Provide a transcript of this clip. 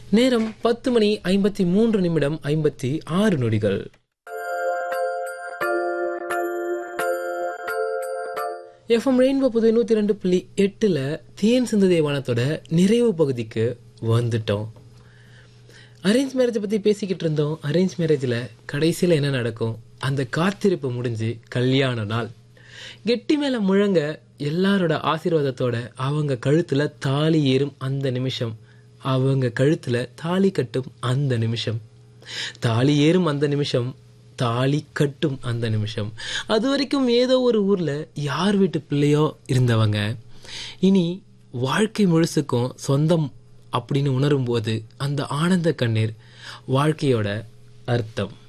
நேரம் பத்து மணி ஐம்பத்தி மூன்று நிமிடம் ஐம்பத்தி ஆறு நொடிகள் எஃப்எம் ரெயின்போ புது நூத்தி ரெண்டு புள்ளி எட்டுல தேன் சிந்து தேவானத்தோட நிறைவு பகுதிக்கு வந்துட்டோம் அரேஞ்ச் மேரேஜை பத்தி பேசிக்கிட்டு இருந்தோம் அரேஞ்ச் மேரேஜ்ல கடைசியில என்ன நடக்கும் அந்த காத்திருப்பு முடிஞ்சு கல்யாண நாள் கெட்டி மேல முழங்க எல்லாரோட ஆசீர்வாதத்தோட அவங்க கழுத்துல தாலி ஏறும் அந்த நிமிஷம் அவங்க கழுத்துல தாலி கட்டும் அந்த நிமிஷம் தாலி ஏறும் அந்த நிமிஷம் தாலி கட்டும் அந்த நிமிஷம் அது வரைக்கும் ஏதோ ஒரு ஊர்ல யார் வீட்டு பிள்ளையோ இருந்தவங்க இனி வாழ்க்கை முழுசுக்கும் சொந்தம் அப்படின்னு உணரும் போது அந்த ஆனந்த கண்ணீர் வாழ்க்கையோட அர்த்தம்